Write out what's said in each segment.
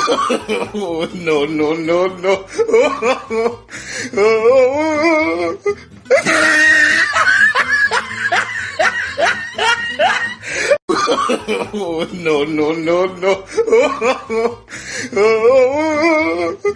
Oh, no, no, no, no. Oh, no, no, no, no.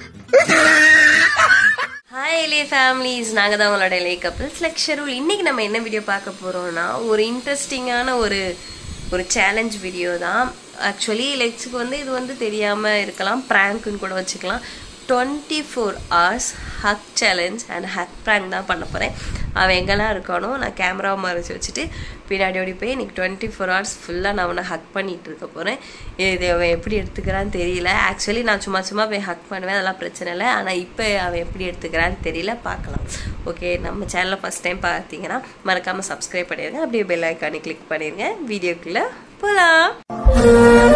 Hi எலே families நாங்கள் தான் உங்களோட எலே கப்பிள்ஸ் லெக்சரூல் இன்னைக்கு நம்ம என்ன வீடியோ பார்க்க போகிறோம்னா ஒரு இன்ட்ரெஸ்டிங்கான ஒரு ஒரு சேலஞ்ச் வீடியோ தான் ஆக்சுவலி லெக்ஸுக்கு வந்து இது வந்து தெரியாமல் இருக்கலாம் ப்ராங்க்குன்னு கூட வச்சுக்கலாம் twenty four hours hug challenge and hug prank தான் பண்ண போகிறேன் அவன் எங்கெல்லாம் இருக்கானோ நான் கேமராவை மறைச்சி வச்சுட்டு பின்னாடி ஓடி போய் இன்னைக்கு டுவெண்ட்டி ஃபோர் ஹவர்ஸ் ஃபுல்லாக நான் அவனை ஹக் பண்ணிகிட்டு இருக்க போகிறேன் இது அவன் எப்படி எடுத்துக்கிறான்னு தெரியல ஆக்சுவலி நான் சும்மா சும்மா போய் ஹக் பண்ணுவேன் அதெல்லாம் பிரச்சனை இல்லை ஆனால் இப்போ அவன் எப்படி எடுத்துக்கிறான்னு தெரியல பார்க்கலாம் ஓகே நம்ம சேனலை ஃபஸ்ட் டைம் பார்த்தீங்கன்னா மறக்காமல் சப்ஸ்கிரைப் பண்ணிடுங்க அப்படியே பெல் ஐக்கானே கிளிக் பண்ணிடுங்க வீடியோக்குள்ளே போகலாம்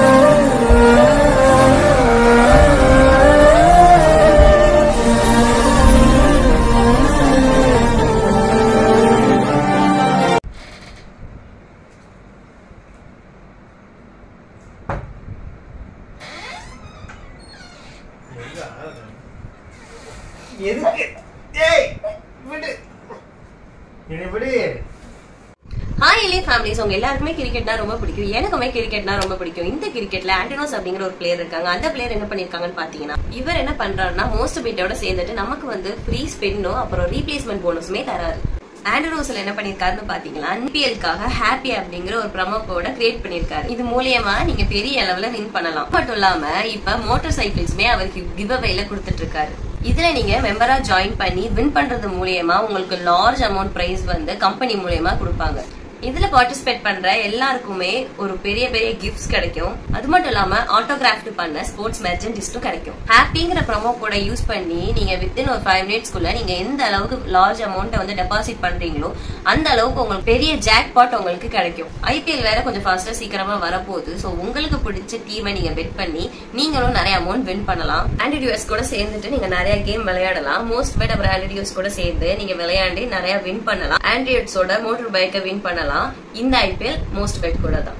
எதுக்கு ஏய் விடு என்னை விடு ஹாய் இளைய ஃபேமிலிஸ் உங்க எல்லாருக்குமே கிரிக்கெட்னா ரொம்ப பிடிக்கும் எனக்குமே கிரிக்கெட்னா ரொம்ப பிடிக்கும் இந்த கிரிக்கெட்ல ஆண்டனோஸ் அப்படிங்கிற ஒரு பிளேயர் இருக்காங்க அந்த பிளேயர் என்ன பண்ணிருக்காங்கன்னு பாத்தீங்கன்னா இவர் என்ன பண்றாருன்னா மோஸ்ட் பீட்டோட சேர்ந்துட்டு நமக்கு வந்து ஃப்ரீ ஸ்பின்னும் அப்புறம் ரீப்ளேஸ்மெண்ட் போனஸுமே தராரு ஆண்டனோஸ்ல என்ன பண்ணிருக்காருன்னு பாத்தீங்கன்னா என்பிஎல்காக ஹாப்பி அப்படிங்கிற ஒரு ப்ரமோ கோட கிரியேட் பண்ணிருக்காரு இது மூலியமா நீங்க பெரிய அளவுல வின் பண்ணலாம் மட்டும் இல்லாம இப்ப மோட்டார் சைக்கிள்ஸ்மே அவருக்கு கிவ் அவேல கொடுத்துட்டு இருக்காரு இதுல நீங்க மெம்பரா ஜாயின் பண்ணி வின் பண்றது மூலியமா உங்களுக்கு லார்ஜ் அமௌண்ட் பிரைஸ் வந்து கம்பெனி மூலியமா கொடுப்பாங்க இதுல பார்ட்டிசிபேட் பண்ற எல்லாருக்குமே ஒரு பெரிய பெரிய கிஃப்ட்ஸ் கிடைக்கும் அது மட்டும் இல்லாம ஆட்டோகிராஃப்ட் பண்ண ஸ்போர்ட்ஸ் மெர்ச்சன்டிஸ்டும் கிடைக்கும் ஹாப்பிங்கிற ப்ரோமோ கூட யூஸ் பண்ணி நீங்க வித்தின் ஒரு ஃபைவ் மினிட்ஸ்க்குள்ள நீங்க எந்த அளவுக்கு லார்ஜ் அமௌண்ட்டை வந்து டெபாசிட் பண்றீங்களோ அந்த அளவுக்கு உங்களுக்கு பெரிய ஜாக் பாட் உங்களுக்கு கிடைக்கும் ஐபிஎல் வேற கொஞ்சம் ஃபாஸ்டா சீக்கிரமா வரப்போகுது ஸோ உங்களுக்கு பிடிச்ச டீமை நீங்க பெட் பண்ணி நீங்களும் நிறைய அமௌண்ட் வின் பண்ணலாம் ஆண்ட்ராய்ட் யூஎஸ் கூட சேர்ந்துட்டு நீங்க நிறைய கேம் விளையாடலாம் மோஸ்ட் பெட் அப்புறம் ஆண்ட்ராய்ட் யூஎஸ் கூட சேர்ந்து நீங்க விளையாண்டு நிறைய வின் பண்ணலாம் ஆண்ட்ராய்ட்ஸோட மோட்டர் பைக்கை வின் பண்ணலாம் இந்த ஐபிஎல் மோஸ்ட் பெட் கூட தான்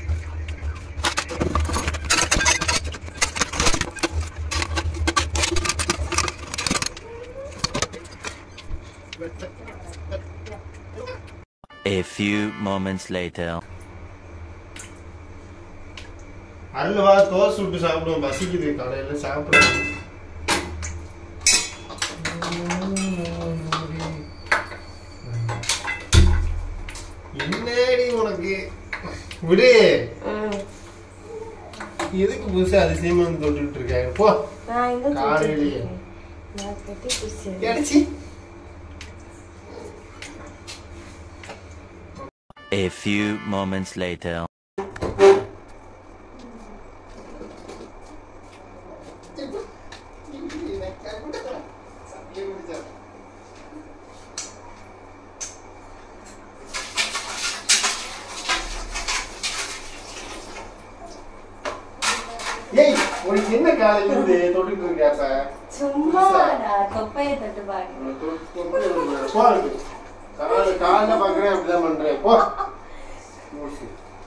A few moments later. அருள்வா dosa விட்டு சாப்பிடுவோம் பசிக்குது காலையில சாப்பிடுவோம் என்னடி உனக்கு விடு எதுக்கு புதுசா அதிசயமா வந்து தொட்டுட்டு இருக்காங்க போ காலையிலேயே கிடைச்சி A few moments later. ஏய் உனக்கு என்ன காலையில இருந்து தொட்டுட்டு இருக்காப்ப சும்மா தொப்பையை தட்டு பாருங்க போ காலை காலைல பாக்குறேன் அப்படிதான் பண்றேன் போ மூச்சு.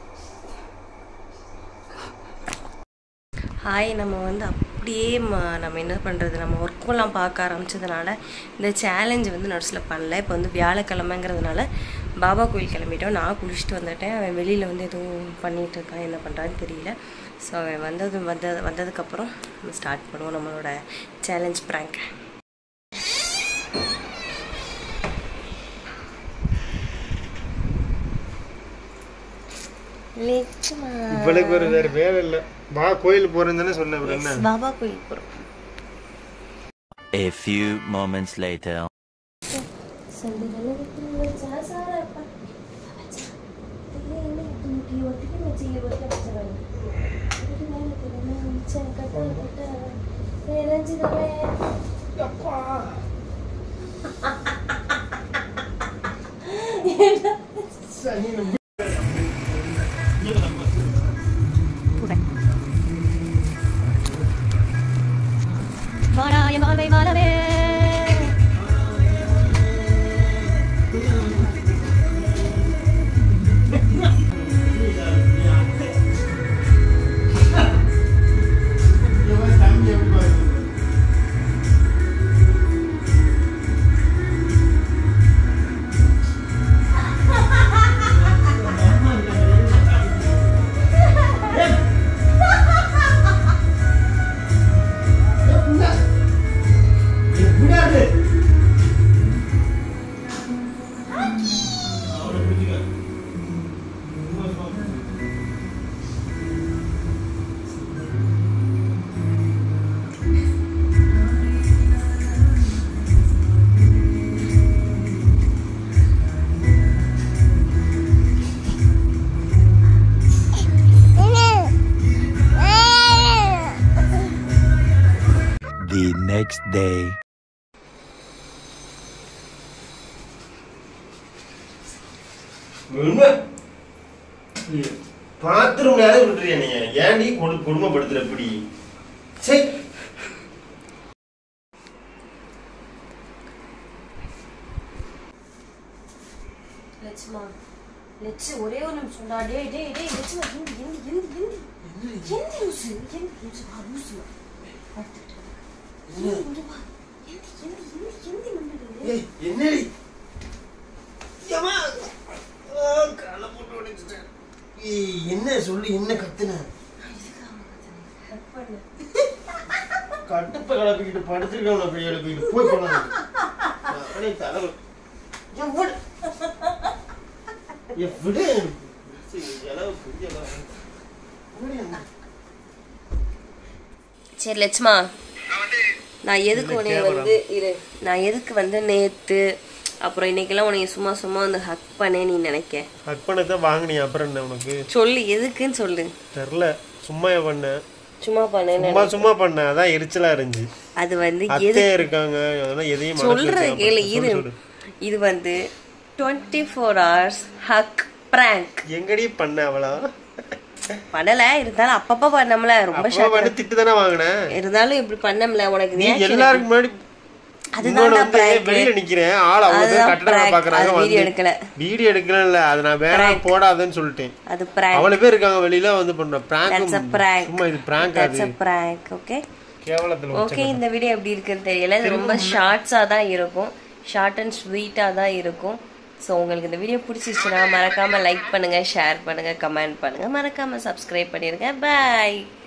ஹாய் நம்ம வந்து அப்படியே ம- நம்ம என்ன பண்ணுறது நம்ம ஒர்க்கெல்லாம் பார்க்க ஆரம்பிச்சதுனால இந்த சேலஞ்ச் வந்து நர்ஸில் பண்ணல இப்போ வந்து வியாழக்கிழமைங்கிறதுனால பாபா கோயில் கிளம்பிட்டோம் நான் குளிச்சுட்டு வந்துட்டேன் அவன் வெளியில் வந்து எதுவும் பண்ணிகிட்டு இருக்கான் என்ன பண்ணுறான்னு தெரியல ஸோ அவன் வந்தது வந்த வந்ததுக்கப்புறம் நம்ம ஸ்டார்ட் பண்ணுவோம் நம்மளோட சேலஞ்ச் ப்ராங்க் இவளுக்கு ஒரு வேற வேலை இல்ல வா கோயில் போறேன்னு தானே சொன்ன அப்புறம் என்ன பாபா கோயில் போகிறோம் A few moments later. வாராய வாழ்வை வாழவே next day. உண்மை பாத்ரூம் நேரம் விட்டுறியா நீ ஏன்டி கொடு குடும்பப்படுத்துற இப்படி சரி லட்சுமா லட்சு ஒரே ஒரு நிமிஷம்டா டேய் டேய் டேய் லட்சுமா எந்தி எந்தி எந்தி எந்தி எந்தி லூசு எந்தி லூசு வா லூசு வா பார்த்துட்டு வா. எந்தி இங்க வா எந்தி எந்தி எந்தி எந்தி மண்டடு ஏய், என்னடி ஏம்மா? ஆ, காலை போட்டு உடைச்சிட்டேன். ஏய், என்ன சொல்லு என்ன கத்துன கட்டுப்பை கிளப்பிக்கிட்டு படுத்துருக்கவன போய் எழுப்பிக்கிட்டு போய் போனாங்க நானே தலைவர் ஏன் விடு ஏன் விடு சரி, இளவு பெரிய இளவு. விடு என்ன? சரி லட்சுமா நான் எதுக்கு உன்னைய வந்து இரு நான் எதுக்கு வந்து நேத்து அப்புறம் இன்னைக்கெல்லாம் உன்னைய சும்மா சும்மா வந்து ஹக் பண்ணேன் நீ நினைக்க அர்ப்பணத்தை வாங்கினியா அப்புறம் என்ன உனக்கு சொல்லு எதுக்குன்னு சொல்லு தெரில சும்மா பண்ணேன் சும்மா பண்ணேன்னு சும்மா சும்மா பண்ணேன் அதான் எரிச்சலா இருந்துச்சு அது வந்து எது அத்தையே இருக்காங்க அதெல்லாம் எதையும் மனசுல சொல்றது வச்சுக்காம கேளு சொல்லு, இரு சொல்லு. இது வந்து twenty four hours hug prank எங்கடி பண்ண அவளா பண்ணல இருந்தாலும் அப்பப்ப பண்ணோம்ல ரொம்ப அப்பா வந்து திட்டு தானே வாங்கினேன் இருந்தாலும் இப்படி பண்ணோம்ல உனக்கு நீ reaction எல்லாருக்கும் முன்னாடி அதுதான்டா இன்னொன்னு வந்து prank. வெளியில நிக்கிறேன் ஆள் அவ்வளவு அதுதான் கட்டணம் prank. பாக்குறாங்க அது video எடுக்கல. வீடியோ எடுக்கல அது நான் வேணாம் போடாதேன்னு சொல்லிட்டேன் அது பிராங்க் அவ்வளவு பேர் இருக்காங்க வெளியில வந்து பண்ற தட்ஸ் அ பிராங்க் பிராங்க் சும்மா இது பிராங்க் தட்ஸ் அது அ பிராங்க் ஓகே கேவலத்துல ஓகே இந்த வீடியோ எப்படி இருக்குன்னு தெரியல இது ரொம்ப ஷார்ட்ஸா தான் இருக்கும் ஷார்ட் அண்ட் ஸ்வீட்டா தான் இருக்கும் ஸோ உங்களுக்கு இந்த வீடியோ பிடிச்சிருச்சுன்னா மறக்காம லைக் பண்ணுங்க ஷேர் பண்ணுங்க கமெண்ட் பண்ணுங்க மறக்காம சப்ஸ்கிரைப் பண்ணிருங்க பாய்